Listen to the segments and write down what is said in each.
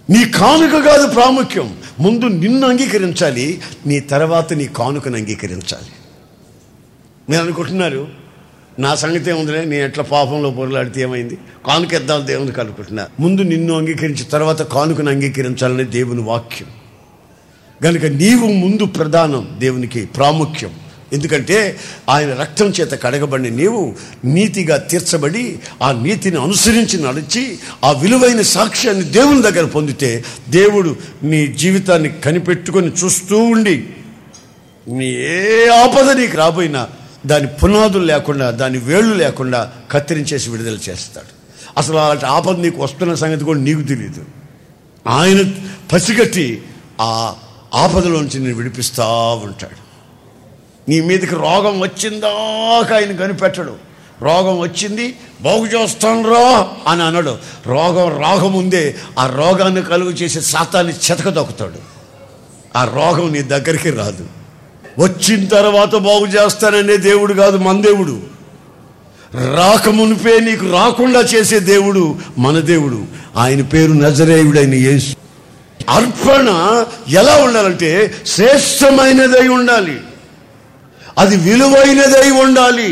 నీ కానుక కాదు ప్రాముఖ్యం ముందు నిన్ను అంగీకరించాలి నీ తర్వాత నీ కానుకను అంగీకరించాలి మీరు అనుకుంటున్నారు నా సంగతి ఏముందిలే నేను ఎట్లా పాపంలో పొరలాడితే ఏమైంది కానుక ఎద్దాలి దేవునికి అనుకుంటున్నా ముందు నిన్ను అంగీకరించి తర్వాత కానుకను అంగీకరించాలనే దేవుని వాక్యం గనుక నీవు ముందు ప్రధానం దేవునికి ప్రాముఖ్యం ఎందుకంటే ఆయన రక్తం చేత కడగబడిన నీవు నీతిగా తీర్చబడి ఆ నీతిని అనుసరించి నడిచి ఆ విలువైన సాక్ష్యాన్ని దేవుని దగ్గర పొందితే దేవుడు నీ జీవితాన్ని కనిపెట్టుకొని చూస్తూ ఉండి నీ ఏ ఆపద నీకు రాబోయినా దాని పునాదులు లేకుండా దాని వేళ్ళు లేకుండా కత్తిరించేసి విడుదల చేస్తాడు అసలు అలాంటి ఆపద నీకు వస్తున్న సంగతి కూడా నీకు తెలియదు ఆయన పసిగట్టి ఆ ఆపదలోంచి నేను విడిపిస్తూ ఉంటాడు నీ మీదకి రోగం వచ్చిందాక ఆయన కనిపెట్టడు రోగం వచ్చింది బాగు చేస్తాను రా అని అనడు రోగం రాగముందే ఆ రోగాన్ని కలుగు చేసే శాతాన్ని చెతకదొక్కుతాడు ఆ రోగం నీ దగ్గరికి రాదు వచ్చిన తర్వాత బాగు చేస్తాననే దేవుడు కాదు మన దేవుడు రాకమునిపే నీకు రాకుండా చేసే దేవుడు మన దేవుడు ఆయన పేరు నజరేయుడైన యేసు అర్పణ ఎలా ఉండాలంటే శ్రేష్టమైనదై ఉండాలి అది విలువైనదై ఉండాలి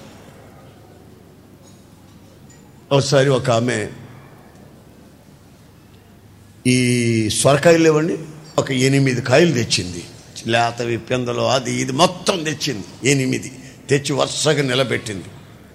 ఒకసారి ఒక ఆమె ఈ సొరకాయలు లేవండి ఒక ఎనిమిది కాయలు తెచ్చింది లేతవి పెందలు అది ఇది మొత్తం తెచ్చింది ఎనిమిది తెచ్చి వరుసగా నిలబెట్టింది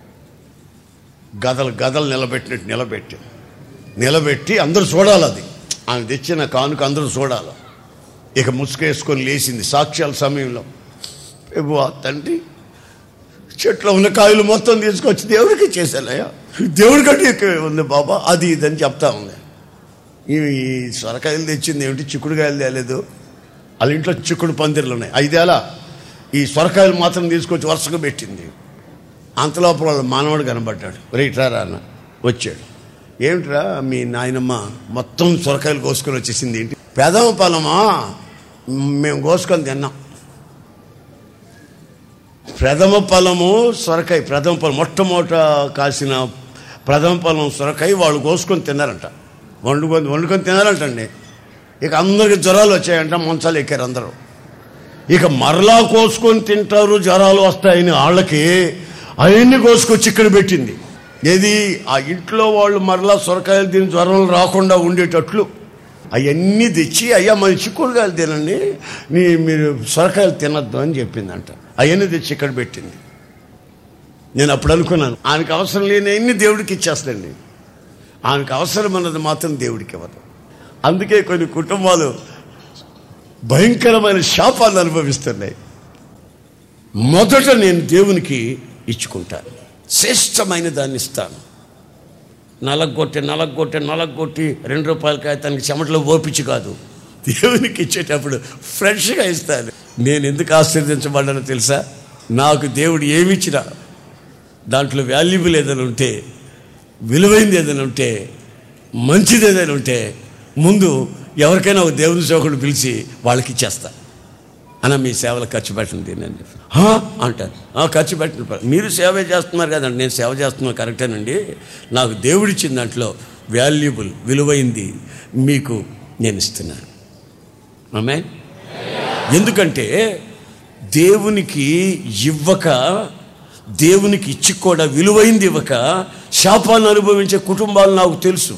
గదలు గదలు నిలబెట్టినట్టు నిలబెట్టింది నిలబెట్టి అందరూ చూడాలి అది ఆమె తెచ్చిన కానుక అందరూ చూడాలి ఇక ముసుకేసుకొని లేచింది సాక్ష్యాల సమయంలో ప్రభు తండ్రి చెట్లో ఉన్న కాయలు మొత్తం తీసుకొచ్చి దేవుడికి చేశానయ్యా దేవుడికంటే ఎక్కువ ఉంది బాబా అది ఇదని చెప్తా ఉంది ఈ ఈ సొరకాయలు తెచ్చింది ఏమిటి చిక్కుడుకాయలు తేలేదు వాళ్ళ ఇంట్లో చిక్కుడు పందిర్లు ఉన్నాయి ఐదేలా ఈ సొరకాయలు మాత్రం తీసుకొచ్చి వరుసగా పెట్టింది అంతలోపల వాళ్ళ మానవుడు కనబడ్డాడు రైట్రారా అన్న వచ్చాడు ఏమిట్రా మీ నాయనమ్మ మొత్తం సొరకాయలు కోసుకొని వచ్చేసింది ఏంటి పెదవ పొలమా మేము కోసుకొని తిన్నాం ప్రథమ ఫలము సొరకాయ ప్రథమ ఫలం మొట్టమొదట కాసిన ప్రథమ ఫలం సొరకాయ వాళ్ళు కోసుకొని తిన్నారంట వండుకొని వండుకొని తినారంటండి ఇక అందరికి జ్వరాలు వచ్చాయంట మంచాలు ఎక్కారు అందరూ ఇక మరలా కోసుకొని తింటారు జ్వరాలు వస్తాయని వాళ్ళకి అవన్నీ కోసుకొచ్చి ఇక్కడ పెట్టింది ఏది ఆ ఇంట్లో వాళ్ళు మరలా సొరకాయలు తిని జ్వరాలు రాకుండా ఉండేటట్లు అవన్నీ తెచ్చి అయ్యా మన చిక్కుడుకాయలు తినండి నీ మీరు సొరకాయలు తినద్దు అని చెప్పిందంట అవన్నీ తెచ్చి ఇక్కడ పెట్టింది నేను అప్పుడు అనుకున్నాను ఆయనకు అవసరం లేని అన్ని దేవుడికి ఇచ్చేస్తండి ఆయనకు అవసరం అన్నది మాత్రం దేవుడికి ఇవ్వదు అందుకే కొన్ని కుటుంబాలు భయంకరమైన శాపాలను అనుభవిస్తున్నాయి మొదట నేను దేవునికి ఇచ్చుకుంటాను శ్రేష్టమైన దాన్ని ఇస్తాను నలగొట్టి నలగొట్టి నలగొట్టి రెండు రూపాయల కాగితానికి చెమటలో ఓపించి కాదు దేవునికి ఇచ్చేటప్పుడు ఫ్రెష్గా ఇస్తాను నేను ఎందుకు ఆశీర్వదించబడ్డానో తెలుసా నాకు దేవుడు ఏమి ఇచ్చినా దాంట్లో వాల్యుబుల్ ఏదైనా ఉంటే విలువైంది ఏదైనా ఉంటే మంచిది ఏదైనా ఉంటే ముందు ఎవరికైనా ఒక దేవుని సేవకుడు పిలిచి వాళ్ళకి ఇచ్చేస్తా అన్న మీ సేవలు ఖర్చు పెట్టండి నేను చెప్పి "హా?" అంటారు "ఆ, ఖర్చు పెట్టండి పర్లేదు." మీరు సేవ చేస్తున్నారు కదండి నేను సేవ చేస్తున్నాను కరెక్టేనండి నాకు దేవుడిచ్చిన దాంట్లో వాల్యుబుల్ విలువైంది మీకు నేను ఇస్తున్నాను ఆమె ఎందుకంటే దేవునికి ఇవ్వక దేవునికి ఇచ్చి కూడా విలువైంది ఇవ్వక శాపాన్ని అనుభవించే కుటుంబాలు నాకు తెలుసు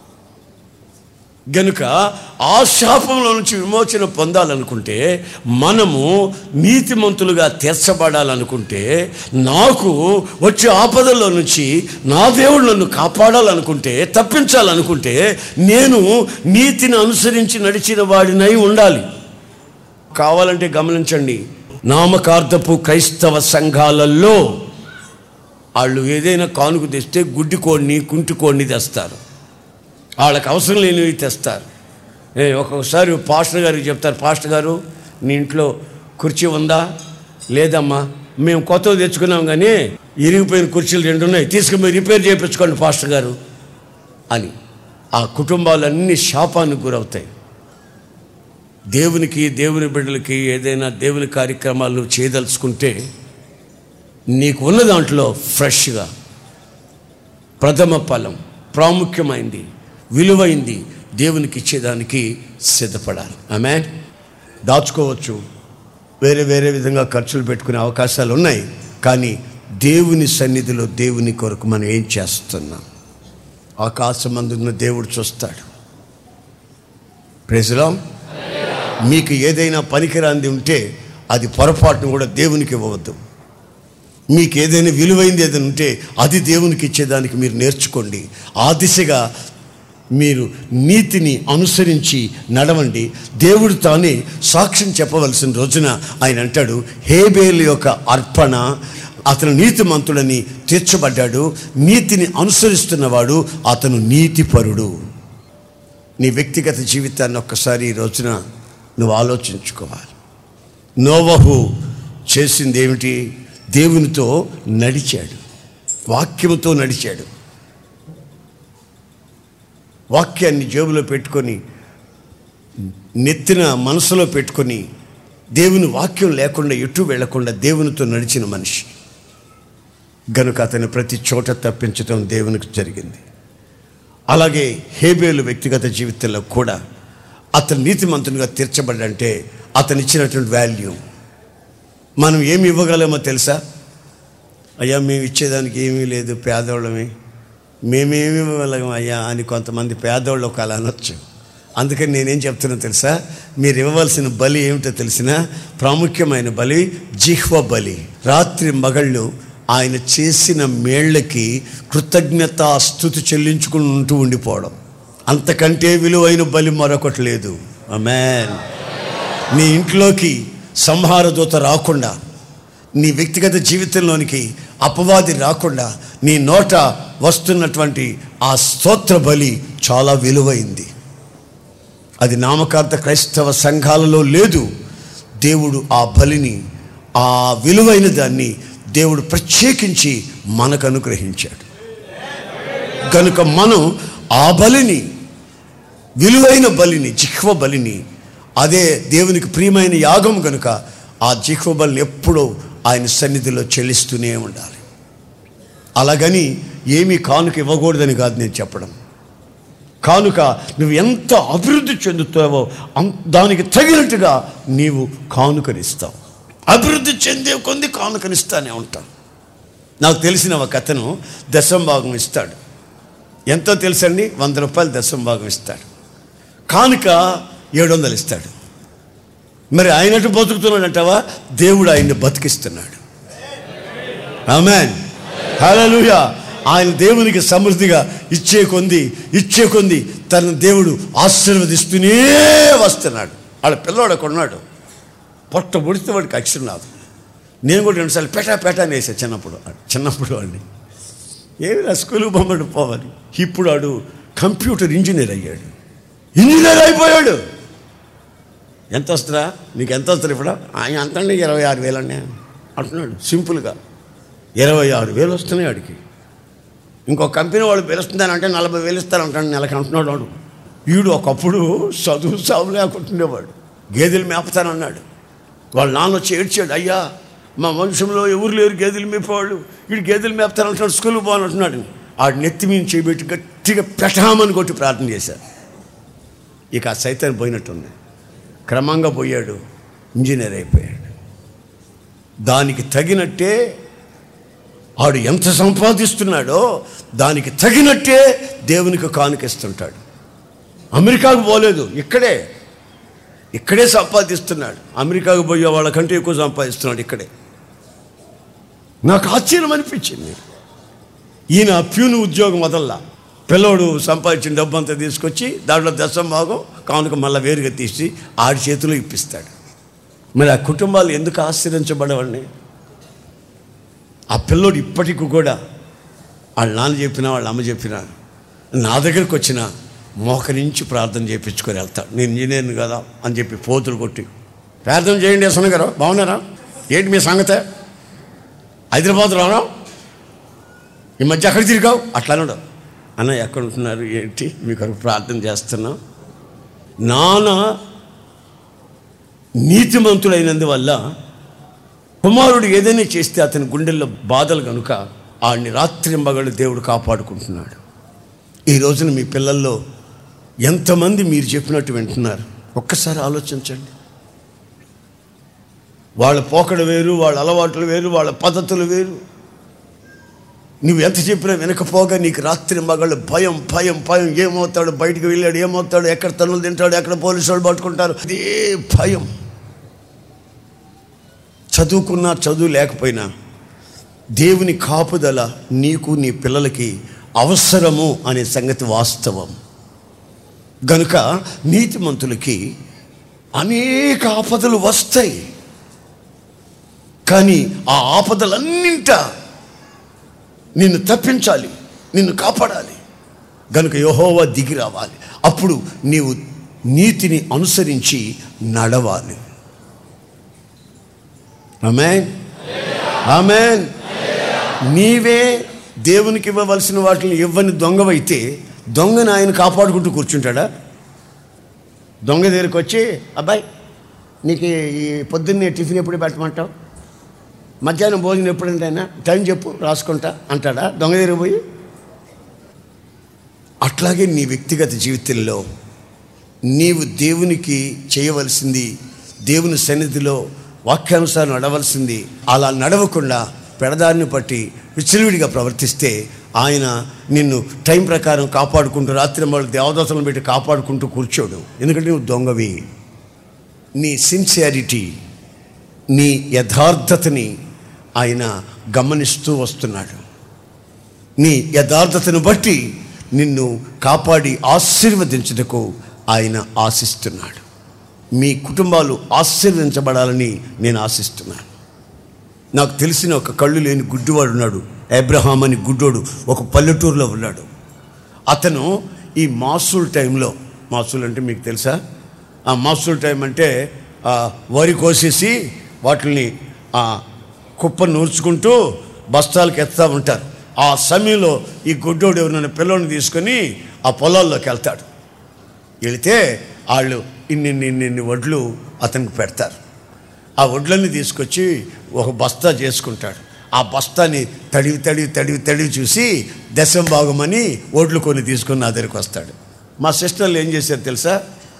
గనుక ఆ శాపంలో నుంచి విమోచన పొందాలనుకుంటే మనము నీతిమంతులుగా తీర్చబడాలనుకుంటే నాకు వచ్చే ఆపదల్లో నుంచి నా దేవుడు నన్ను కాపాడాలనుకుంటే తప్పించాలనుకుంటే నేను నీతిని అనుసరించి నడిచిన వాడినై ఉండాలి కావాలంటే గమనించండి నామకార్థపు క్రైస్తవ సంఘాలలో వాళ్ళు ఏదైనా కానుక తెస్తే గుడ్డి కోడిని కుంటి కోడిని తెస్తారు వాళ్ళకి అవసరం లేనివి తెస్తారు ఏ, ఒక్కొక్కసారి పాస్టర్ గారికి చెప్తారు పాస్టర్ గారు నీ ఇంట్లో కుర్చీ ఉందా లేదమ్మా మేము కొత్తవి తెచ్చుకున్నాం కానీ ఇరిగిపోయిన కుర్చీలు రెండు ఉన్నాయి తీసుకుని రిపేర్ చేయించుకోండి పాస్టర్ గారు అని ఆ కుటుంబాలన్నీ శాపానికి గురవుతాయి దేవునికి దేవుని బిడ్డలకి ఏదైనా దేవుని కార్యక్రమాలు చేయదలుచుకుంటే నీకు ఉన్న దాంట్లో ఫ్రెష్గా ప్రథమ ఫలం ప్రాముఖ్యమైంది విలువైంది దేవునికి ఇచ్చేదానికి సిద్ధపడాలి ఆమె దాచుకోవచ్చు వేరే వేరే విధంగా ఖర్చులు పెట్టుకునే అవకాశాలు ఉన్నాయి కానీ దేవుని సన్నిధిలో దేవుని కొరకు మనం ఏం చేస్తున్నాం ఆకాశమందున్న దేవుడు చూస్తాడు ప్రెజలాం మీకు ఏదైనా పనికిరాంది ఉంటే అది పొరపాటును కూడా దేవునికి ఇవ్వవద్దు మీకు ఏదైనా విలువైంది ఏదైనా ఉంటే అది దేవునికి ఇచ్చేదానికి మీరు నేర్చుకోండి ఆ దిశగా మీరు నీతిని అనుసరించి నడవండి దేవుడు తానే సాక్ష్యం చెప్పవలసిన రోజున ఆయన అంటాడు హేబేలు యొక్క అర్పణ అతను నీతిమంతుడని తీర్చబడ్డాడు నీతిని అనుసరిస్తున్నవాడు అతను నీతిపరుడు నీ వ్యక్తిగత జీవితాన్ని ఒక్కసారి ఈ రోజున నువ్వు ఆలోచించుకోవాలి నోవహు చేసింది ఏమిటి దేవునితో నడిచాడు వాక్యముతో నడిచాడు వాక్యాన్ని జేబులో పెట్టుకొని నెత్తిన మనసులో పెట్టుకొని దేవుని వాక్యం లేకుండా ఎటు వెళ్లకుండా దేవునితో నడిచిన మనిషి గనుక అతని ప్రతి చోట తప్పించడం దేవునికి జరిగింది అలాగే హేబేలు వ్యక్తిగత జీవితంలో కూడా అతను నీతిమంతునిగా తీర్చబడంటే అతను ఇచ్చినటువంటి వాల్యూ మనం ఏమి ఇవ్వగలమో తెలుసా అయ్యా మేము ఇచ్చేదానికి ఏమీ లేదు పేదోళ్ళమే మేమేమి ఇవ్వగలం అయ్యా అని కొంతమంది పేదోళ్ళు ఒక అలా అనొచ్చు అందుకని నేనేం చెప్తున్నా తెలుసా మీరు ఇవ్వవలసిన బలి ఏమిటో తెలిసిన ప్రాముఖ్యమైన బలి జిహ్వ బలి రాత్రి మగళ్ళు ఆయన చేసిన మేళ్ళకి కృతజ్ఞత స్థుతి చెల్లించుకుంటూ ఉండిపోవడం అంతకంటే విలువైన బలి మరొకటి లేదు అమెన్ నీ ఇంట్లోకి సంహార దూత రాకుండా నీ వ్యక్తిగత జీవితంలోనికి అపవాది రాకుండా నీ నోట వస్తున్నటువంటి ఆ స్తోత్ర బలి చాలా విలువైంది అది నామకార్థ క్రైస్తవ సంఘాలలో లేదు దేవుడు ఆ బలిని ఆ విలువైన దాన్ని దేవుడు ప్రత్యేకించి మనకు అనుగ్రహించాడు కనుక మనం ఆ బలిని విలువైన బలిని జిహ్వ బలిని అదే దేవునికి ప్రియమైన యాగం కనుక ఆ జిహ్వ బలిని ఎప్పుడూ ఆయన సన్నిధిలో చెల్లిస్తూనే ఉండాలి అలాగని ఏమీ కానుక ఇవ్వకూడదని కాదు నేను చెప్పడం కానుక నువ్వు ఎంత అభివృద్ధి చెందుతావో అం- దానికి తగినట్టుగా నీవు కానుకనిస్తావు అభివృద్ధి చెందే కొంది కానుకనిస్తానే ఉంటావు నాకు తెలిసిన ఒక అతను దశం భాగం ఇస్తాడు ఎంతో తెలుసండి వంద రూపాయలు దశం భాగం ఇస్తాడు కానుక ఏడు వందలు ఇస్తాడు మరి ఆయనట్టు బతుకుతున్నాడంటావా దేవుడు ఆయన్ని బతికిస్తున్నాడు ఆమెన్ హల్లెలూయా ఆయన దేవునికి సమృద్ధిగా ఇచ్చే కొంది ఇచ్చే కొంది తన దేవుడు ఆశీర్వదిస్తూనే వస్తున్నాడు వాళ్ళ పిల్లోడు అక్కడ ఉన్నాడు పొట్ట పొడితే వాడికి అక్షరం రాదు నేను కూడా రెండుసార్లు పెటా పెటా అని వేసా చిన్నప్పుడు చిన్నప్పుడు వాడిని ఏమి నా స్కూల్కి పంపడు పోవాలి ఇప్పుడు వాడు కంప్యూటర్ ఇంజనీర్ అయ్యాడు ఇంజనీర్ అయిపోయాడు ఎంత వస్తుందా నీకు ఎంత వస్తుంది ఇప్పుడు ఆయన అంతండి ఇరవై ఆరు వేలు అండి అంటున్నాడు సింపుల్గా ఇరవై ఆరు వేలు వస్తున్నాయి వాడికి ఇంకో కంపెనీ వాడు పిలుస్తుందని అంటే నలభై వేలు ఇస్తారంటాడు నెలకి అంటున్నాడు వాడు వీడు ఒకప్పుడు చదువు సాగు లేకుంటుండేవాడు గేదెలు మేపుతానన్నాడు వాళ్ళ నాన్న వచ్చి ఏడ్చాడు అయ్యా మా వంశంలో ఎవరు లేరు గేదెలు మేపేవాళ్ళు వీడు గేదెలు మేపుతానంటున్నాడు స్కూల్కి పోవాలంటున్నాడు ఆడు నెత్తి మీద చేయబెట్టి గట్టిగా పెట్టామని కొట్టి ప్రార్థన చేశారు ఇక ఆ సైతాన్ని పోయినట్టుంది క్రమంగా పోయాడు ఇంజనీర్ అయిపోయాడు దానికి తగినట్టే ఆడు ఎంత సంపాదిస్తున్నాడో దానికి తగినట్టే దేవునికి కానుకిస్తుంటాడు అమెరికాకు పోలేదు ఇక్కడే ఇక్కడే సంపాదిస్తున్నాడు అమెరికాకు పోయే వాళ్ళకంటే ఎక్కువ సంపాదిస్తున్నాడు ఇక్కడే నాకు ఆశ్చర్యం అనిపించింది ఈయన ప్యూని ఉద్యోగం వదల్లా పిల్లోడు సంపాదించిన డబ్బు అంతా తీసుకొచ్చి దాంట్లో దశం భాగం కానుక మళ్ళీ వేరుగా తీసి ఆడి చేతిలో ఇప్పిస్తాడు మరి ఆ కుటుంబాలు ఎందుకు ఆశ్చర్యించబడవండి ఆ పిల్లోడు ఇప్పటికి కూడా వాళ్ళ నాన్న చెప్పినా వాళ్ళ అమ్మ చెప్పినా నా దగ్గరికి వచ్చిన మోకరించి ప్రార్థన చేయించుకొని వెళ్తాడు నేను ఇంజనీర్ని కదా అని చెప్పి పోతులు కొట్టి ప్రార్థన చేయండి అసలు గారు బాగున్నారా ఏంటి మీ సంగతే హైదరాబాద్ రావడం ఈ మధ్య అక్కడ తిరిగావు అట్లా అనడం అన్న ఎక్కడ ఉంటున్నారు ఏంటి మీ కొరకు ప్రార్థన చేస్తున్నాం నాన్న నీతిమంతుడైనందువల్ల కుమారుడు ఏదైనా చేస్తే అతని గుండెల్లో బాధలు కనుక ఆడిని రాత్రి మగళ్ళు దేవుడు కాపాడుకుంటున్నాడు ఈ రోజున మీ పిల్లల్లో ఎంతమంది మీరు చెప్పినట్టు వింటున్నారు ఒక్కసారి ఆలోచించండి వాళ్ళ పోకడ వేరు వాళ్ళ అలవాట్లు వేరు వాళ్ళ పద్ధతులు వేరు నువ్వు ఎంత చెప్పినా వినకపోగా నీకు రాత్రి మగాళ్ళు భయం భయం భయం ఏమవుతాడు బయటికి వెళ్ళాడు ఏమవుతాడు ఎక్కడ తనులు తింటాడు ఎక్కడ పోలీసు వాళ్ళు పట్టుకుంటారు ఇదే భయం చదువుకున్నా చదువు లేకపోయినా దేవుని కాపుదల నీకు నీ పిల్లలకి అవసరము అనే సంగతి వాస్తవం గనుక నీతిమంతులకి అనేక ఆపదలు వస్తాయి కానీ ఆ ఆపదలన్నింట నిన్ను తప్పించాలి నిన్ను కాపాడాలి గనుక యహోవా దిగి రావాలి అప్పుడు నీవు నీతిని అనుసరించి నడవాలి ఆమెన్ ఆమెన్ నీవే దేవునికి ఇవ్వవలసిన వాటిని ఇవ్వని దొంగవైతే దొంగని ఆయన కాపాడుకుంటూ కూర్చుంటాడా దొంగ దగ్గరికి వచ్చి అబ్బాయి నీకు ఈ పొద్దున్నే టిఫిన్ ఎప్పుడు పెట్టమంటావు మధ్యాహ్నం భోజనం ఎప్పుడంటే అయినా టైం చెప్పు రాసుకుంటా అంటాడా దొంగ దగ్గర పోయి అట్లాగే నీ వ్యక్తిగత జీవితంలో నీవు దేవునికి చేయవలసింది దేవుని సన్నిధిలో వాక్యానుసారం నడవలసింది అలా నడవకుండా పెడదారిని పట్టి విచ్చలవిడిగా ప్రవర్తిస్తే ఆయన నిన్ను టైం ప్రకారం కాపాడుకుంటూ రాత్రి వాళ్ళు దేవదోతలను పెట్టి కాపాడుకుంటూ కూర్చోడు ఎందుకంటే నువ్వు దొంగవి నీ సిన్సియారిటీ నీ యథార్థతని ఆయన గమనిస్తూ వస్తున్నాడు నీ యథార్థతను బట్టి నిన్ను కాపాడి ఆశీర్వదించుటకు ఆయన ఆశిస్తున్నాడు మీ కుటుంబాలు ఆశీర్వదించబడాలని నేను ఆశిస్తున్నాను నాకు తెలిసిన ఒక కళ్ళు లేని గుడ్డివాడు ఉన్నాడు అబ్రహాం అని గుడ్డోడు ఒక పల్లెటూరులో ఉన్నాడు అతను ఈ మాసూల్ టైంలో మాసూల్ అంటే మీకు తెలుసా ఆ మాసూల్ టైం అంటే ఆ, వరి కోసేసి వాటిని ఆ, కుప్ప నూర్చుకుంటూ బస్తాలకు ఎత్తా ఉంటారు ఆ సమయంలో ఈ గుడ్డోడు ఎవరైనా పిల్లోని తీసుకొని ఆ పొలాల్లోకి వెళ్తాడు వెళితే వాళ్ళు ఇన్ని ఇన్ని ఇన్ని ఇన్ని వడ్లు అతనికి పెడతారు ఆ వడ్లన్నీ తీసుకొచ్చి ఒక బస్తా చేసుకుంటాడు ఆ బస్తాని తడివి తడివి తడివి తడివి చూసి దశం భాగమని వడ్లు కొన్ని తీసుకొని నా దగ్గరికి వస్తాడు మా సిస్టర్లు ఏం చేశారు తెలుసా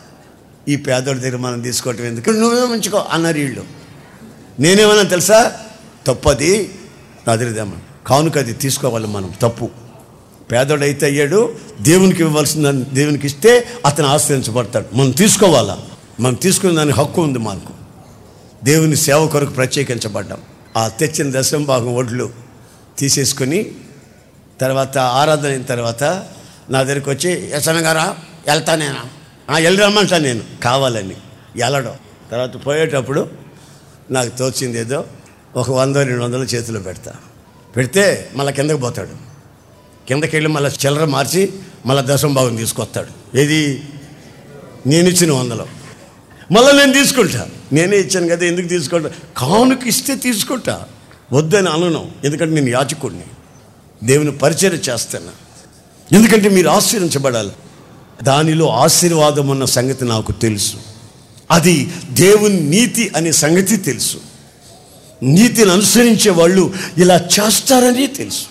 ఈ పేదోడి దగ్గర మనం తీసుకోవటం ఎందుకు నువ్వే ఉంచుకో అన్నారు వీళ్ళు నేనేమన్నా తెలుసా తప్పది నా దగ్గర తెమ్మని. కానుక అది తీసుకోవాలి మనం తప్పు పేదోడైతే అయ్యాడు దేవునికి ఇవ్వాల్సిన దేవునికి ఇస్తే అతను ఆశ్రయించబడతాడు మనం తీసుకోవాలా మనం తీసుకునే దానికి హక్కు ఉంది మనకు దేవుని సేవ కొరకు ప్రత్యేకించబడ్డాం ఆ తెచ్చిన దశం భాగం ఒడ్లు తీసేసుకొని తర్వాత ఆరాధన అయిన తర్వాత నా దగ్గరికి వచ్చి యశన గారా వెళ్తా నేను వెళ్ళి రమ్మంటా నేను కావాలని వెళ్ళడం తర్వాత పోయేటప్పుడు నాకు తోచింది ఏదో ఒక వంద రెండు వందలు చేతిలో పెడతా పెడితే మళ్ళీ కిందకి పోతాడు కిందకి వెళ్ళి మళ్ళీ చిల్లర మార్చి మళ్ళీ దశం భాగం తీసుకొస్తాడు ఏది నేను ఇచ్చిన వందలు మళ్ళీ నేను తీసుకుంటా నేనే ఇచ్చాను కదా ఎందుకు తీసుకుంటా కానుక ఇస్తే తీసుకుంటా వద్దని అనను ఎందుకంటే నేను యాచకుడిని దేవుని పరిచయం చేస్తాను ఎందుకంటే మీరు ఆశీర్వించబడాలి దానిలో ఆశీర్వాదం ఉన్న సంగతి నాకు తెలుసు అది దేవుని నీతి అనే సంగతి తెలుసు నీతిని అనుసరించే వాళ్ళు ఇలా చేస్తారని తెలుసు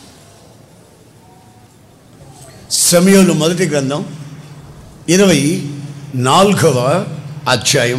సమయంలో మొదటి గ్రంథం ఇరవై నాలుగవ అధ్యాయం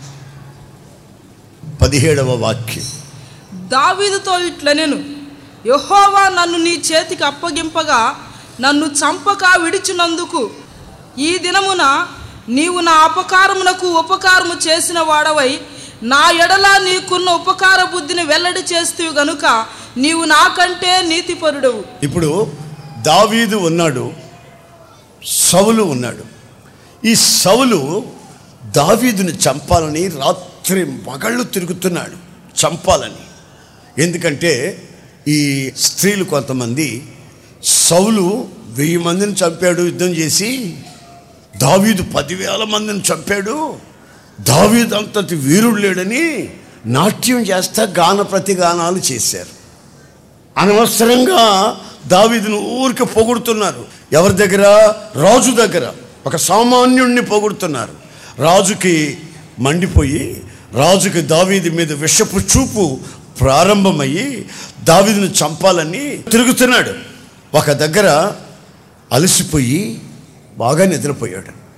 పదిహేడవ వాక్యం దావీదుతో ఇట్లనెను యెహోవా నన్ను నీ చేతికి అప్పగింపగా నన్ను చంపక విడిచినందుకు ఈ దినమున నీవు నా అపకారమునకు ఉపకారము చేసిన వాడవై నా ఎడల నీకున్న ఉపకార బుద్ధిని వెల్లడి చేస్తూ గనుక నీవు నాకంటే నీతిపరుడవు ఇప్పుడు దావీదు ఉన్నాడు సౌలు ఉన్నాడు ఈ సౌలు దావీదుని చంపాలని రాత్రి మగళ్ళు తిరుగుతున్నాడు చంపాలని ఎందుకంటే ఈ స్త్రీలు కొంతమంది సౌలు వెయ్యి మందిని చంపాడు యుద్ధం చేసి దావీదు పదివేల మందిని చంపాడు దావీదు అంతటి వీరుడు లేడని నాట్యం చేస్తా గాన ప్రతిగానాలు చేశారు అనవసరంగా దావీదును ఊరికి పొగుడుతున్నారు ఎవరి దగ్గర రాజు దగ్గర ఒక సామాన్యుణ్ణి పొగుడుతున్నారు రాజుకి మండిపోయి రాజుకి దావీది మీద విషపు చూపు ప్రారంభమయ్యి దావీదును చంపాలని తిరుగుతున్నాడు ఒక దగ్గర అలసిపోయి బాగా నిద్రపోయాడు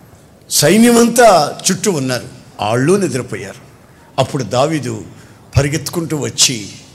సైన్యమంతా చుట్టూ ఉన్నారు వాళ్ళు నిద్రపోయారు అప్పుడు దావీదు పరిగెత్తుకుంటూ వచ్చి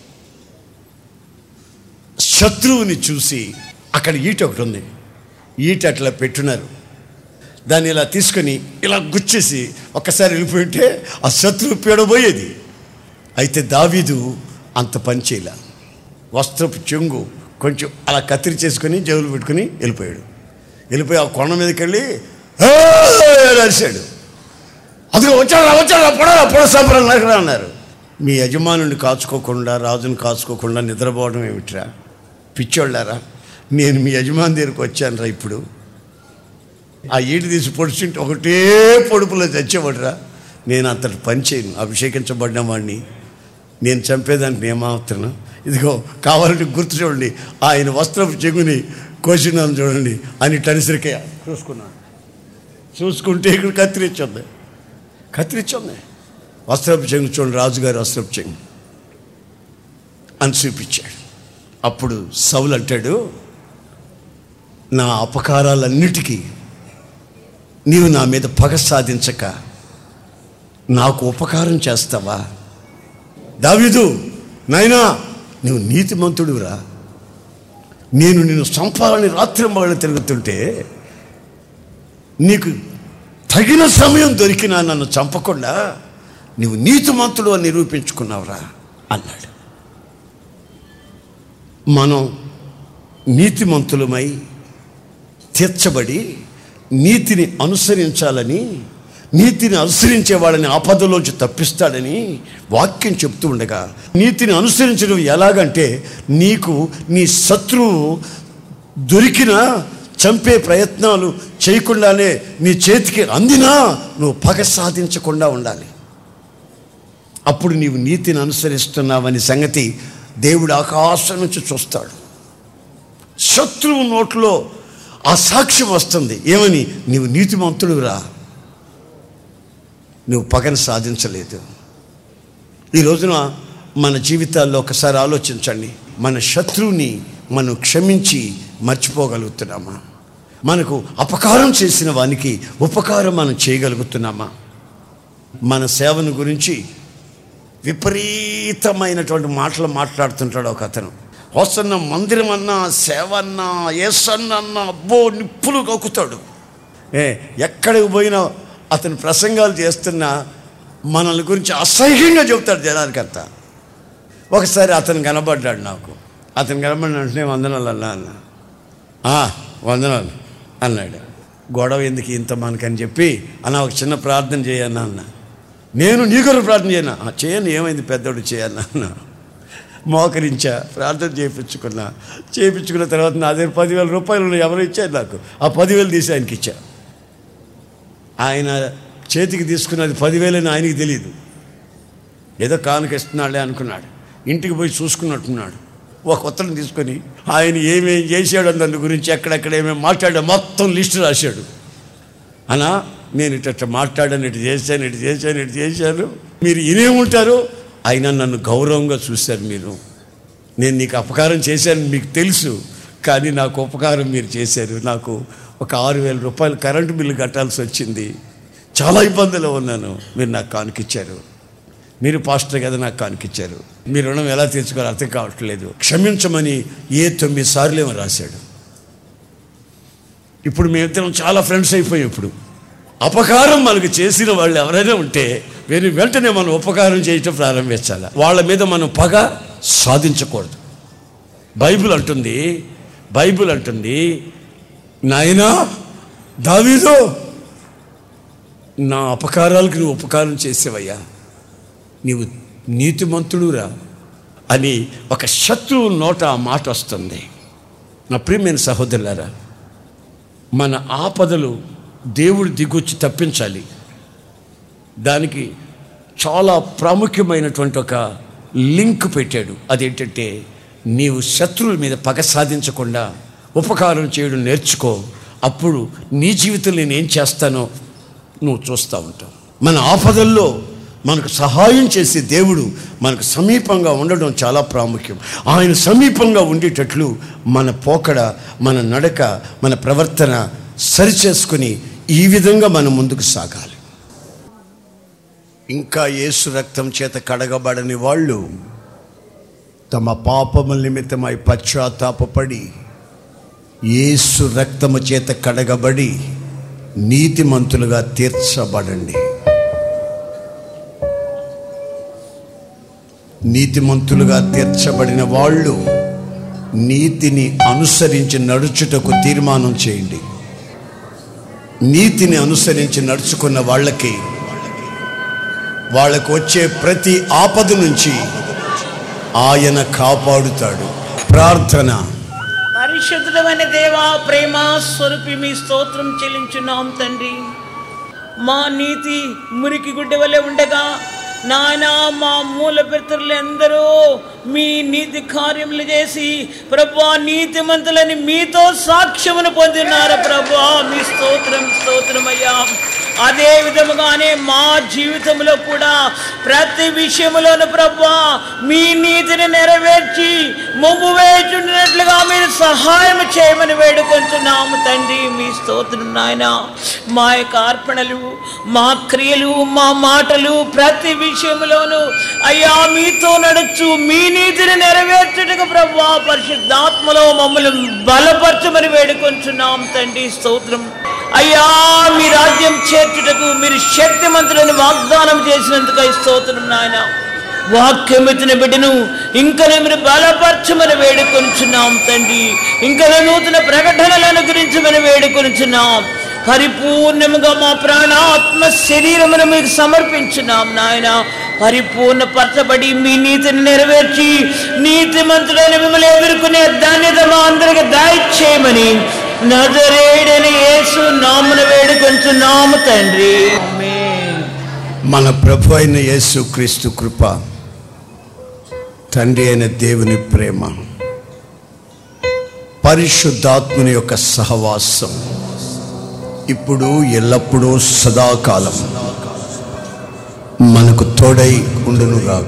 శత్రువుని చూసి అక్కడ ఈట ఒకటి ఉంది ఈట అట్లా పెట్టున్నారు దాన్ని ఇలా తీసుకొని ఇలా గుచ్చేసి ఒక్కసారి వెళ్ళిపోయింటే ఆ శత్రువు పీడబోయేది అయితే దావీదు అంత పని చేయలే వస్త్రపు చెంగు కొంచెం అలా కత్తిరి చేసుకొని జవులు పెట్టుకుని వెళ్ళిపోయాడు వెళ్ళిపోయి ఆ కొండ మీదకి వెళ్ళి "ఏయ్!" అని అరిశాడు అదిగో వచ్చాడా వచ్చాడా పొడరా పొడ సంబరం నరకరా అన్నారు మీ యజమానుని కాచుకోకుండా రాజుని కాచుకోకుండా నిద్రపోవడం ఏమిట్రా పిచ్చోళ్ళారా నేను మీ యజమాని దగ్గరికి వచ్చానురా ఇప్పుడు ఆ ఈటి తీసి పొడిచింటే ఒకటే పొడుపులో చచ్చేవాడురా నేను అంతటి పని చేయను అభిషేకించబడిన వాడిని నేను చంపేదానికి ఏమావుతున్నా ఇదిగో కావాలంటే గుర్తు చూడండి ఆయన వస్త్రపు చెగుని కోసినాను చూడండి అని టనిసరికే చూసుకున్నాను చూసుకుంటే ఇక్కడ కత్తిరించుంది కత్తిరించుంది వస్త్రపు చెంగు చూడండి రాజుగారి వస్త్రపు చెంగు అని చూపించాడు అప్పుడు సౌలు అంటాడు నా అపకారాలన్నిటికీ నీవు నా మీద పగ సాధించక నాకు ఉపకారం చేస్తావా దావీదు నాయనా నువ్వు నీతిమంతుడురా నేను నిన్ను సంపాలని రాత్రి మగళ్ళు తిరుగుతుంటే నీకు తగిన సమయం దొరికినా నన్ను చంపకుండా నువ్వు నీతిమంతుడు అని నిరూపించుకున్నావురా అన్నాడు మనం నీతిమంతులమై తీర్చబడి నీతిని అనుసరించాలని నీతిని అనుసరించే వాళ్ళని ఆపదలోంచి తప్పిస్తాడని వాక్యం చెప్తూ ఉండగా నీతిని అనుసరించడం ఎలాగంటే నీకు నీ శత్రువు దొరికినా చంపే ప్రయత్నాలు చేయకుండానే నీ చేతికి అందినా నువ్వు పగ సాధించకుండా ఉండాలి అప్పుడు నీవు నీతిని అనుసరిస్తున్నావని సంగతి దేవుడు ఆకాశం నుంచి చూస్తాడు శత్రువు నోట్లో ఆ సాక్ష్యం వస్తుంది ఏమని నీవు నీతిమంతుడురా నువ్వు పగను సాధించలేదు ఈ రోజున మన జీవితాల్లో ఒకసారి ఆలోచించండి మన శత్రువుని మనం క్షమించి మర్చిపోగలుగుతున్నామా మనకు అపకారం చేసిన వానికి ఉపకారం మనం చేయగలుగుతున్నామా మన సేవను గురించి విపరీతమైనటువంటి మాటలు మాట్లాడుతుంటాడు ఒక అతను వస్తున్న మందిరం అన్నా సేవ అన్నా ఏసన్నా అబ్బో నిప్పులు కక్కుతాడు ఏ ఎక్కడికి పోయినా అతను ప్రసంగాలు చేస్తున్నా మనల్ని గురించి అసహ్యంగా చెబుతాడు జనానికంతా ఒకసారి అతను కనబడ్డాడు నాకు అతను కనబడిన వెంటనే వందనాలు అన్నా అన్న "ఆ, వందనాలు అన్నాడు గొడవ ఎందుకు ఇంత మనకని చెప్పి అన్న ఒక చిన్న ప్రార్థన చేయన్నా అన్న నేను నీ కొరకు ప్రార్థన చేయనా "ఆ, చేయను ఏమైంది పెద్దోడు చేయన్నా అన్న మోకరించా ప్రార్థన చేయించుకున్నా చేయించుకున్న తర్వాత నా దగ్గర పదివేల రూపాయలు ఎవరు ఇచ్చారు నాకు ఆ పదివేలు తీసి ఆయనకి ఇచ్చా ఆయన చేతికి తీసుకున్నది పదివేలని ఆయనకి తెలియదు ఏదో కానుక ఇస్తున్నాడే అనుకున్నాడు ఇంటికి పోయి చూసుకున్నట్టున్నాడు ఒక కొత్తను తీసుకొని ఆయన ఏమేం చేశాడు దాని గురించి ఎక్కడెక్కడ ఏమేమి మాట్లాడా మొత్తం లిస్టు రాశాడు అనా నేను ఇట్ట మాట్లాడాను ఇటు చేశాను ఇటు చేశాను ఇటు చేశాను మీరు ఇనే ఉంటారు అయినా నన్ను గౌరవంగా చూశారు మీరు నేను నీకు అపకారం చేశాను మీకు తెలుసు కానీ నాకు ఉపకారం మీరు చేశారు నాకు ఒక ఆరు వేల రూపాయలు కరెంటు బిల్లు కట్టాల్సి వచ్చింది చాలా ఇబ్బందులు ఉన్నాను మీరు నాకు కానుకిచ్చారు మీరు పాస్టర్ కదా నాకు కానుకిచ్చారు మీ రుణం ఎలా తీర్చుకోవాలో అర్థం కావట్లేదు క్షమించమని ఏ తొమ్మిది సార్లు ఏమో రాశాడు ఇప్పుడు మేమిద్దరం చాలా ఫ్రెండ్స్ అయిపోయాం ఇప్పుడు అపకారం మనకు చేసిన వాళ్ళు ఎవరైనా ఉంటే వీరి వెంటనే మనం ఉపకారం చేయటం ప్రారంభించాలి వాళ్ళ మీద మనం పగ సాధించకూడదు బైబిల్ అంటుంది బైబిల్ అంటుంది నాయనా దావీదో నా అపకారాలకు నువ్వు ఉపకారం చేసేవయ్యా నీవు నీతిమంతుడురా అని ఒక శత్రువు నోట ఆ మాట వస్తుంది నా ప్రియమైన సహోదరులారా మన ఆపదలు దేవుడు దిగొచ్చి తప్పించాలి దానికి చాలా ప్రాముఖ్యమైనటువంటి ఒక లింక్ పెట్టాడు అదేంటంటే నీవు శత్రువుల మీద పగ సాధించకుండా ఉపకారం చేయడం నేర్చుకో అప్పుడు నీ జీవితంలో నేను ఏం చేస్తానో నువ్వు చూస్తూ ఉంటావు మన ఆపదల్లో మనకు సహాయం చేసే దేవుడు మనకు సమీపంగా ఉండడం చాలా ప్రాముఖ్యం ఆయన సమీపంగా ఉండేటట్లు మన పోకడ మన నడక మన ప్రవర్తన సరిచేసుకుని ఈ విధంగా మనం ముందుకు సాగాలి ఇంకా యేసు రక్తం చేత కడగబడని వాళ్ళు తమ పాపముల నిమిత్తమై పశ్చాత్తాపడి యేసు రక్తము చేత కడగబడి నీతిమంతులుగా తీర్చబడండి నీతిమంతులుగా తీర్చబడిన వాళ్ళు నీతిని అనుసరించి నడుచుటకు తీర్మానం చేయండి నీతిని అనుసరించి నడుచుకున్న వాళ్ళకి వాళ్ళకు వచ్చే ప్రతి ఆపద నుంచి ఆయన కాపాడుతాడు ప్రార్థన పరిశుద్ధమైన దేవా ప్రేమ స్వరూపి మీ స్తోత్రం చెల్లించున్నాం తండ్రి మా నీతి మురికి గుడ్డ వలె ఉండగా నాయన మా మూల పితరులందరూ మీ నీతి కార్యములు చేసి ప్రభా నీతిమంతులని మీతో సాక్ష్యమును పొందినారు ప్రభా మీ స్తోత్రం స్తోత్రం అయ్యా అదే విధముగానే మా జీవితంలో కూడా ప్రతి విషయంలోనూ ప్రభా మీ నీతిని నెరవేర్చి మొగ్గు వేచుండినట్లుగా మీరు సహాయం చేయమని వేడుకొంచున్నాము తండ్రి మీ స్తోత్రం నాయన మా యొక్క అర్పణలు మా క్రియలు మా మాటలు ప్రతి విషయంలోనూ అయ్యా మీతో నడచ్చు మీ నీతిని నెరవేర్చుటకు ప్రభా పరిశుద్ధాత్మలో మమ్మల్ని బలపరచమని వేడుకొంచున్నాం తండ్రి స్తోత్రం అయ్యా మీ రాజ్యం చేర్చుటకు మీరు శక్తిమంతులని వాగ్దానం చేసినందుకు స్తోత్రం నాయన వాక్యమితిన బిడ్డను ఇంకా మీరు బలపరచమని వేడుకొంచున్నాం తండ్రి ఇంకా నూతన ప్రకటనలు అనుగ్రహించమని వేడుకొంచున్నాం పరిపూర్ణముగా మా ప్రాణాత్మ శరీరమును మీకు సమర్పించున్నాం నాయన పరిపూర్ణపరచబడి మీ నీతిని నెరవేర్చి నీతిమంతుడైన మిమ్మల్ని ఎదుర్కొనే ధన్యత మా అందరికి దయచేయమని నజరేడని యేసు నామున వేడుకొంచున్నాము తండ్రి ఆమేన్. మన ప్రభు అయిన యేసు క్రీస్తు కృప తండ్రి అయిన దేవుని ప్రేమ పరిశుద్ధాత్ముని యొక్క సహవాసం ఇప్పుడు ఎల్లప్పుడూ సదాకాలం మనకు తోడై ఉండునుగా